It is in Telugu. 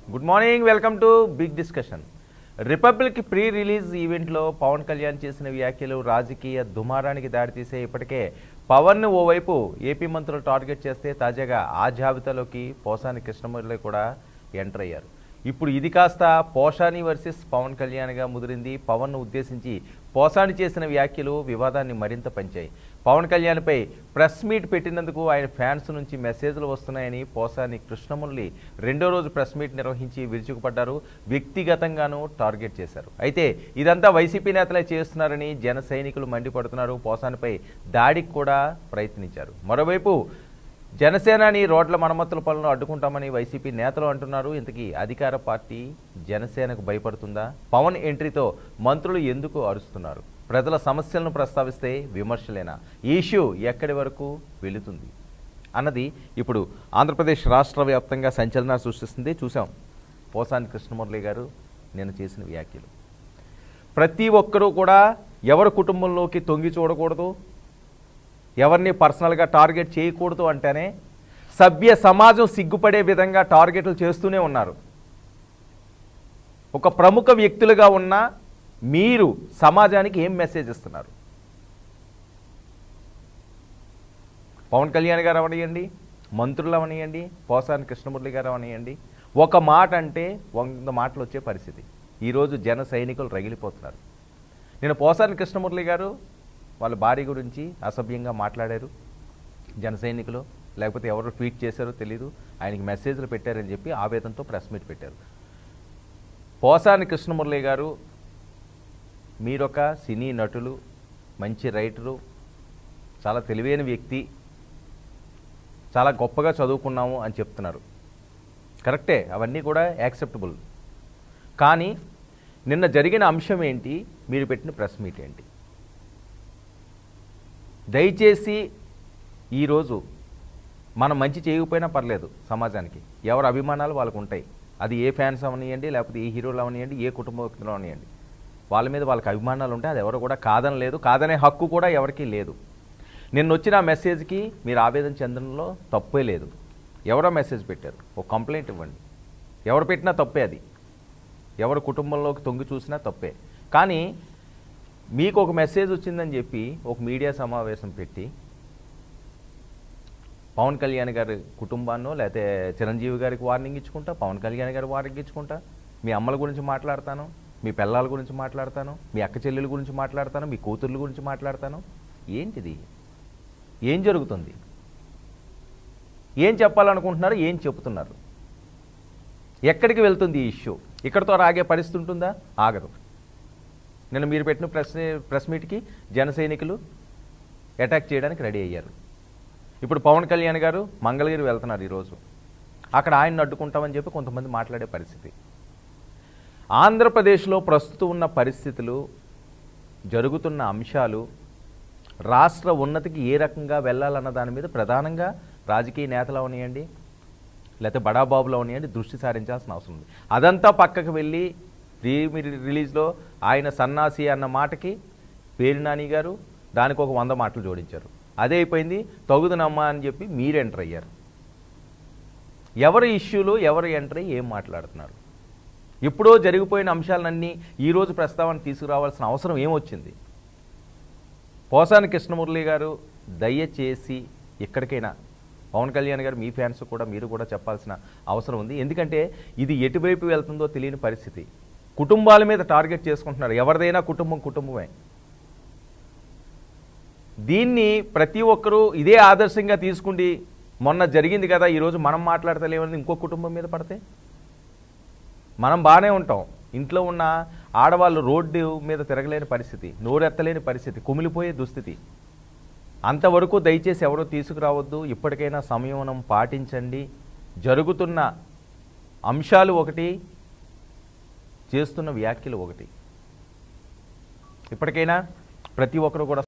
good morning welcome to big discussion republic pre release ఈవెంట్లో పవన్ కళ్యాణ్ చేసిన వ్యాఖ్యలు రాజకీయ దుమారానికి దారితీసే ఇప్పటికే పవన్ను ఓవైపు ఏపీ మంత్రులు టార్గెట్ చేస్తే తాజాగా ఆ జాబితాలోకి పోసాని కృష్ణమురళి కూడా ఎంటర్ అయ్యారు ఇప్పుడు ఇది కాస్త పోషాని వర్సెస్ పవన్ కళ్యాణ్గా ముదిరింది పవన్ను ఉద్దేశించి పోసాని చేసిన వ్యాఖ్యలు వివాదాన్ని మరింత పెంచాయి పవన్ కళ్యాణ్పై ప్రెస్ మీట్ పెట్టినందుకు ఆయన ఫ్యాన్స్ నుంచి మెసేజ్లు వస్తున్నాయని పోసాని కృష్ణమురళి రెండో రోజు ప్రెస్ మీట్ నిర్వహించి విరుచుకుపడ్డారు వ్యక్తిగతంగానూ టార్గెట్ చేశారు అయితే ఇదంతా వైసీపీ నేతలే చేస్తున్నారని జన సైనికులు మండిపడుతున్నారు పోసానిపై దాడికి కూడా ప్రయత్నించారు మరోవైపు జనసేనాని రోడ్ల మరమ్మతుల పనులను అడ్డుకుంటామని వైసీపీ నేతలు అంటున్నారు ఇంతకీ అధికార పార్టీ జనసేనకు భయపడుతుందా పవన్ ఎంట్రీతో మంత్రులు ఎందుకు అరుస్తున్నారు ప్రజల సమస్యలను ప్రస్తావిస్తే విమర్శలేనా ఈ ఇష్యూ ఎక్కడి వరకు వెళుతుంది అన్నది ఇప్పుడు ఆంధ్రప్రదేశ్ రాష్ట్ర వ్యాప్తంగా సంచలన సృష్టిస్తుంది చూసాం పోసాని కృష్ణమురళి గారు నేను చేసిన వ్యాఖ్యలు ప్రతి ఒక్కరూ కూడా ఎవరి కుటుంబంలోకి తొంగి చూడకూడదు ఎవరిని పర్సనల్గా టార్గెట్ చేయకూడదు అంటేనే సభ్య సమాజం సిగ్గుపడే విధంగా టార్గెట్లు చేస్తూనే ఉన్నారు ఒక ప్రముఖ వ్యక్తులుగా ఉన్న మీరు సమాజానికి ఏం మెసేజ్ ఇస్తున్నారు పవన్ కళ్యాణ్ గారు అవనియండి మంత్రులు అవనియండి పోసాని కృష్ణమురళి గారు అవనియండి ఒక మాట అంటే వంద మాటలు వచ్చే పరిస్థితి ఈరోజు జన సైనికులు రగిలిపోతున్నారు నేను పోసాని కృష్ణమురళి గారు వాళ్ళ భార్య గురించి అసభ్యంగా మాట్లాడారు జన సైనికులు లేకపోతే ఎవరు ట్వీట్ చేశారో తెలీదు ఆయనకి మెసేజ్లు పెట్టారని చెప్పి ఆవేదనతో ప్రెస్ మీట్ పెట్టారు పోసాని కృష్ణమురళి గారు మీరొక సినీ నటులు మంచి రైటరు చాలా తెలివైన వ్యక్తి చాలా గొప్పగా చదువుకున్నాము అని చెప్తున్నారు కరెక్టే అవన్నీ కూడా యాక్సెప్టబుల్ కానీ నిన్న జరిగిన అంశం ఏంటి మీరు పెట్టిన ప్రెస్ మీట్ ఏంటి దయచేసి ఈరోజు మనం మంచి చేయకపోయినా పర్లేదు సమాజానికి ఎవరి అభిమానాలు వాళ్ళకు ఉంటాయి అది ఏ ఫ్యాన్స్ అవనియండి లేకపోతే ఏ హీరోలు అవనియండి ఏ కుటుంబ వ్యక్తులు అవనియండి వాళ్ళ మీద వాళ్ళకి అభిమానాలు ఉంటాయి అది ఎవరు కూడా కాదని లేదు కాదనే హక్కు కూడా ఎవరికీ లేదు నిన్న వచ్చిన ఆ మెసేజ్కి మీరు ఆవేదన చెందడంలో తప్పే లేదు ఎవరో మెసేజ్ పెట్టారు ఒక కంప్లైంట్ ఇవ్వండి ఎవరు పెట్టినా తప్పే అది ఎవరి కుటుంబంలోకి తొంగి చూసినా తప్పే కానీ మీకు ఒక మెసేజ్ వచ్చిందని చెప్పి ఒక మీడియా సమావేశం పెట్టి పవన్ కళ్యాణ్ గారి కుటుంబాన్నో లేకపోతే చిరంజీవి గారికి వార్నింగ్ ఇచ్చుకుంటా పవన్ కళ్యాణ్ గారి వార్నింగ్ ఇచ్చుకుంటా మీ అమ్మల గురించి మాట్లాడతాను మీ పిల్లల గురించి మాట్లాడతాను మీ అక్క చెల్లెల గురించి మాట్లాడతాను మీ కూతుర్ల గురించి మాట్లాడతాను ఏంటిది ఏం జరుగుతుంది ఏం చెప్పాలనుకుంటున్నారు ఏం చెప్తున్నారు ఎక్కడికి వెళ్తుంది ఈ ఇష్యూ ఇక్కడితో రాగే పరిస్థితి ఉంటుందా ఆగదు నిన్న మీరు పెట్టిన ప్రెస్ ప్రెస్ మీట్కి జన సైనికులు అటాక్ చేయడానికి రెడీ అయ్యారు ఇప్పుడు పవన్ కళ్యాణ్ గారు మంగళగిరి వెళ్తున్నారు ఈరోజు అక్కడ ఆయన్ని అడ్డుకుంటామని చెప్పి కొంతమంది మాట్లాడే పరిస్థితి ఆంధ్రప్రదేశ్లో ప్రస్తుతం ఉన్న పరిస్థితులు జరుగుతున్న అంశాలు రాష్ట్ర ఉన్నతికి ఏ రకంగా వెళ్ళాలన్న దాని మీద ప్రధానంగా రాజకీయ నేతలు అవనియండి లేకపోతే బడాబాబులు అవనియండి దృష్టి సారించాల్సిన అవసరం ఉంది అదంతా పక్కకు వెళ్ళి ప్రీ రిలీజ్లో ఆయన సన్నాసి అన్న మాటకి పేరు నాని గారు దానికి ఒక వంద మాటలు జోడించారు అదే అయిపోయింది తగుదనమ్మా అని చెప్పి మీరు ఎంటర్ అయ్యారు ఎవరి ఇష్యూలు ఎవరు ఎంటర్ అయ్యి ఏం మాట్లాడుతున్నారు ఎప్పుడో జరిగిపోయిన అంశాలన్నీ ఈరోజు ప్రస్తావన తీసుకురావాల్సిన అవసరం ఏమొచ్చింది పోసాని కృష్ణమురళి గారు దయచేసి ఎక్కడికైనా పవన్ కళ్యాణ్ గారు మీ ఫ్యాన్స్ కూడా మీరు కూడా చెప్పాల్సిన అవసరం ఉంది ఎందుకంటే ఇది ఎటువైపు వెళ్తుందో తెలియని పరిస్థితి కుటుంబాల మీద టార్గెట్ చేసుకుంటున్నారు ఎవరిదైనా కుటుంబం కుటుంబమే దీన్ని ప్రతి ఒక్కరూ ఇదే ఆదర్శంగా తీసుకుండి మొన్న జరిగింది కదా ఈరోజు మనం మాట్లాడతలేమని ఇంకో కుటుంబం మీద పడితే మనం బాగానే ఉంటాం ఇంట్లో ఉన్న ఆడవాళ్ళు రోడ్డు మీద తిరగలేని పరిస్థితి నోరెత్తలేని పరిస్థితి కుమిలిపోయే దుస్థితి అంతవరకు దయచేసి ఎవరో తీసుకురావద్దు ఇప్పటికైనా సంయమనం పాటించండి జరుగుతున్న అంశాలు ఒకటి చేస్తున్న వ్యాఖ్యలు ఒకటి ఇప్పటికైనా ప్రతి ఒక్కరు కూడా